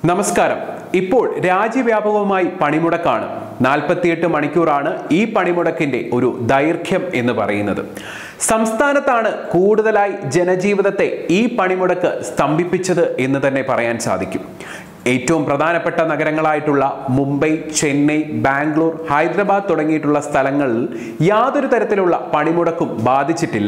നമസ്കാരം ഇപ്പോൾ രാജ്യവ്യാപകമായി പണിമുടക്കാണ് നാൽപ്പത്തിയെട്ട് മണിക്കൂറാണ് ഈ പണിമുടക്കിന്റെ ഒരു ദൈർഘ്യം എന്ന് പറയുന്നത് സംസ്ഥാനത്താണ് കൂടുതലായി ജനജീവിതത്തെ ഈ പണിമുടക്ക് സ്തംഭിപ്പിച്ചത് എന്ന് തന്നെ പറയാൻ സാധിക്കും ഏറ്റവും പ്രധാനപ്പെട്ട നഗരങ്ങളായിട്ടുള്ള മുംബൈ ചെന്നൈ ബാംഗ്ലൂർ ഹൈദരാബാദ് തുടങ്ങിയിട്ടുള്ള സ്ഥലങ്ങളിൽ യാതൊരു തരത്തിലുള്ള പണിമുടക്കും ബാധിച്ചിട്ടില്ല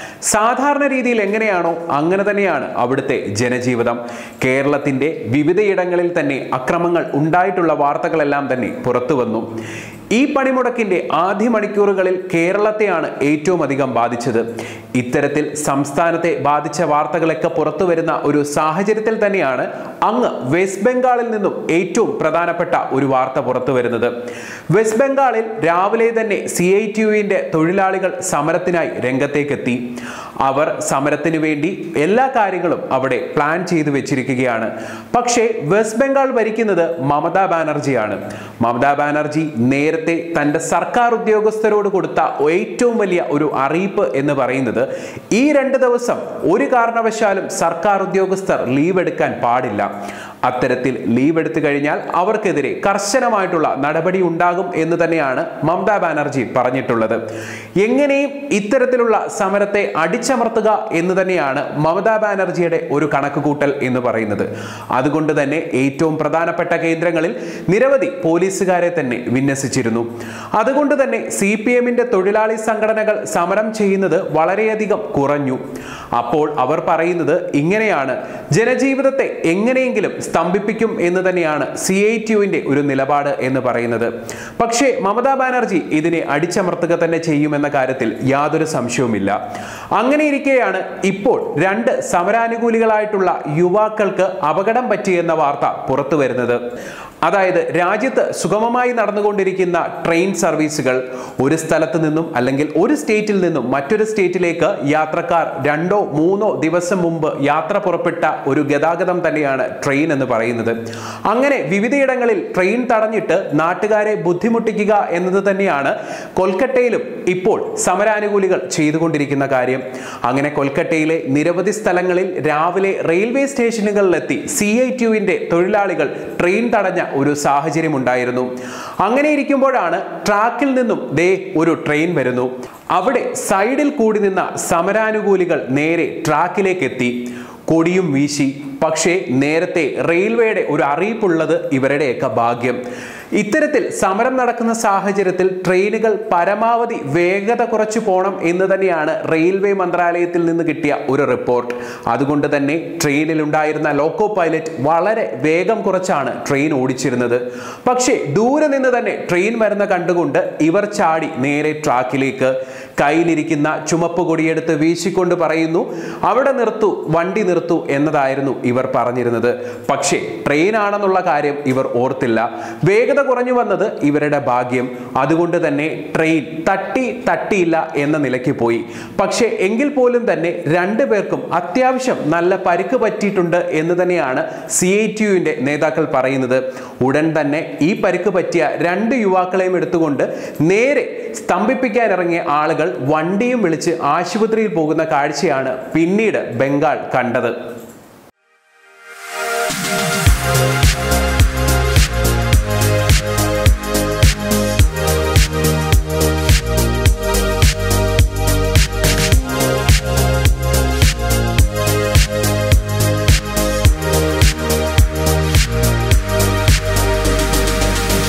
സാധാരണ രീതിയിൽ എങ്ങനെയാണോ അങ്ങനെ തന്നെയാണ് അവിടുത്തെ ജനജീവിതം കേരളത്തിന്റെ വിവിധയിടങ്ങളിൽ തന്നെ അക്രമങ്ങൾ ഉണ്ടായിട്ടുള്ള വാർത്തകളെല്ലാം തന്നെ പുറത്തു വന്നു ഈ പണിമുടക്കിന്റെ ആദ്യ മണിക്കൂറുകളിൽ കേരളത്തെയാണ് ഏറ്റവും അധികം ബാധിച്ചത് ഇത്തരത്തിൽ സംസ്ഥാനത്തെ ബാധിച്ച വാർത്തകളൊക്കെ പുറത്തു വരുന്ന ഒരു സാഹചര്യത്തിൽ തന്നെയാണ് അങ്ങ് വെസ്റ്റ് ബംഗാളിൽ നിന്നും ഏറ്റവും പ്രധാനപ്പെട്ട ഒരു വാർത്ത പുറത്തു വരുന്നത് വെസ്റ്റ് ബംഗാളിൽ രാവിലെ തന്നെ സി ഐ ടി യുവിന്റെ തൊഴിലാളികൾ സമരത്തിനായി രംഗത്തേക്കെത്തി അവർ സമരത്തിന് വേണ്ടി എല്ലാ കാര്യങ്ങളും അവിടെ പ്ലാൻ ചെയ്തു വെച്ചിരിക്കുകയാണ് പക്ഷേ വെസ്റ്റ് ബംഗാൾ ഭരിക്കുന്നത് മമതാ ബാനർജിയാണ് മമതാ ബാനർജി നേരത്തെ തന്റെ സർക്കാർ ഉദ്യോഗസ്ഥരോട് കൊടുത്ത ഏറ്റവും വലിയ ഒരു അറിയിപ്പ് എന്ന് പറയുന്നത് ഈ രണ്ട് ദിവസം ഒരു കാരണവശാലും സർക്കാർ ഉദ്യോഗസ്ഥർ ലീവ് എടുക്കാൻ പാടില്ല അത്തരത്തിൽ ലീവ് എടുത്തു കഴിഞ്ഞാൽ അവർക്കെതിരെ കർശനമായിട്ടുള്ള നടപടി ഉണ്ടാകും എന്ന് തന്നെയാണ് മമതാ ബാനർജി പറഞ്ഞിട്ടുള്ളത് എങ്ങനെയും ഇത്തരത്തിലുള്ള സമരത്തെ അടിച്ചമർത്തുക എന്ന് തന്നെയാണ് മമതാ ബാനർജിയുടെ ഒരു കണക്കുകൂട്ടൽ എന്ന് പറയുന്നത് അതുകൊണ്ട് തന്നെ ഏറ്റവും പ്രധാനപ്പെട്ട കേന്ദ്രങ്ങളിൽ നിരവധി പോലീസുകാരെ തന്നെ വിന്യസിച്ചിരുന്നു അതുകൊണ്ട് തന്നെ സി പി എമ്മിന്റെ തൊഴിലാളി സംഘടനകൾ സമരം ചെയ്യുന്നത് വളരെയധികം കുറഞ്ഞു അപ്പോൾ അവർ പറയുന്നത് ഇങ്ങനെയാണ് ജനജീവിതത്തെ എങ്ങനെയെങ്കിലും സ്തംഭിപ്പിക്കും എന്ന് തന്നെയാണ് സി ഐ ടിയുവിന്റെ ഒരു നിലപാട് എന്ന് പറയുന്നത് പക്ഷേ മമതാ ബാനർജി ഇതിനെ അടിച്ചമർത്തുക തന്നെ ചെയ്യുമെന്ന കാര്യത്തിൽ യാതൊരു സംശയവുമില്ല അങ്ങനെ ഇരിക്കെയാണ് ഇപ്പോൾ രണ്ട് സമരാനുകൂലികളായിട്ടുള്ള യുവാക്കൾക്ക് അപകടം പറ്റിയെന്ന വാർത്ത പുറത്തു വരുന്നത് അതായത് രാജ്യത്ത് സുഗമമായി നടന്നുകൊണ്ടിരിക്കുന്ന ട്രെയിൻ സർവീസുകൾ ഒരു സ്ഥലത്ത് നിന്നും അല്ലെങ്കിൽ ഒരു സ്റ്റേറ്റിൽ നിന്നും മറ്റൊരു സ്റ്റേറ്റിലേക്ക് യാത്രക്കാർ രണ്ടോ മൂന്നോ ദിവസം മുമ്പ് യാത്ര പുറപ്പെട്ട ഒരു ഗതാഗതം തന്നെയാണ് ട്രെയിൻ എന്ന് പറയുന്നത് അങ്ങനെ വിവിധയിടങ്ങളിൽ ട്രെയിൻ തടഞ്ഞിട്ട് നാട്ടുകാരെ ബുദ്ധിമുട്ടിക്കുക എന്നത് തന്നെയാണ് കൊൽക്കട്ടയിലും ഇപ്പോൾ സമരാനുകൂലികൾ ചെയ്തുകൊണ്ടിരിക്കുന്ന കാര്യം അങ്ങനെ കൊൽക്കട്ടയിലെ നിരവധി സ്ഥലങ്ങളിൽ രാവിലെ റെയിൽവേ സ്റ്റേഷനുകളിലെത്തി സി ഐ ടിയുവിന്റെ തൊഴിലാളികൾ ട്രെയിൻ തടഞ്ഞ ഒരു സാഹചര്യം ഉണ്ടായിരുന്നു അങ്ങനെ ഇരിക്കുമ്പോഴാണ് ട്രാക്കിൽ നിന്നും ദേ ഒരു ട്രെയിൻ വരുന്നു അവിടെ സൈഡിൽ കൂടി നിന്ന സമരാനുകൂലികൾ നേരെ ട്രാക്കിലേക്ക് എത്തി കൊടിയും വീശി പക്ഷേ നേരത്തെ റെയിൽവേയുടെ ഒരു അറിയിപ്പുള്ളത് ഇവരുടെയൊക്കെ ഭാഗ്യം ഇത്തരത്തിൽ സമരം നടക്കുന്ന സാഹചര്യത്തിൽ ട്രെയിനുകൾ പരമാവധി വേഗത കുറച്ചു പോകണം എന്ന് തന്നെയാണ് റെയിൽവേ മന്ത്രാലയത്തിൽ നിന്ന് കിട്ടിയ ഒരു റിപ്പോർട്ട് അതുകൊണ്ട് തന്നെ ട്രെയിനിൽ ഉണ്ടായിരുന്ന ലോക്കോ പൈലറ്റ് വളരെ വേഗം കുറച്ചാണ് ട്രെയിൻ ഓടിച്ചിരുന്നത് പക്ഷേ ദൂരെ നിന്ന് തന്നെ ട്രെയിൻ വരുന്ന കണ്ടുകൊണ്ട് ഇവർ ചാടി നേരെ ട്രാക്കിലേക്ക് കയ്യിലിരിക്കുന്ന ചുമപ്പ് കൊടിയെടുത്ത് വീശിക്കൊണ്ട് പറയുന്നു അവിടെ നിർത്തു വണ്ടി നിർത്തു എന്നതായിരുന്നു ഇവർ പറഞ്ഞിരുന്നത് പക്ഷേ ട്രെയിൻ ആണെന്നുള്ള കാര്യം ഇവർ ഓർത്തില്ല വേഗത കുറഞ്ഞു വന്നത് ഇവരുടെ ഭാഗ്യം അതുകൊണ്ട് തന്നെ ട്രെയിൻ തട്ടി തട്ടിയില്ല എന്ന നിലയ്ക്ക് പോയി പക്ഷേ എങ്കിൽ പോലും തന്നെ രണ്ടു പേർക്കും അത്യാവശ്യം നല്ല പരിക്ക് പറ്റിയിട്ടുണ്ട് എന്ന് തന്നെയാണ് സി ഐ ടി യുവിൻ്റെ നേതാക്കൾ പറയുന്നത് ഉടൻ തന്നെ ഈ പരിക്ക് പറ്റിയ രണ്ട് യുവാക്കളെയും എടുത്തുകൊണ്ട് നേരെ സ്തംഭിപ്പിക്കാൻ ഇറങ്ങിയ ആളുകൾ വണ്ടിയും വിളിച്ച് ആശുപത്രിയിൽ പോകുന്ന കാഴ്ചയാണ് പിന്നീട് ബംഗാൾ കണ്ടത്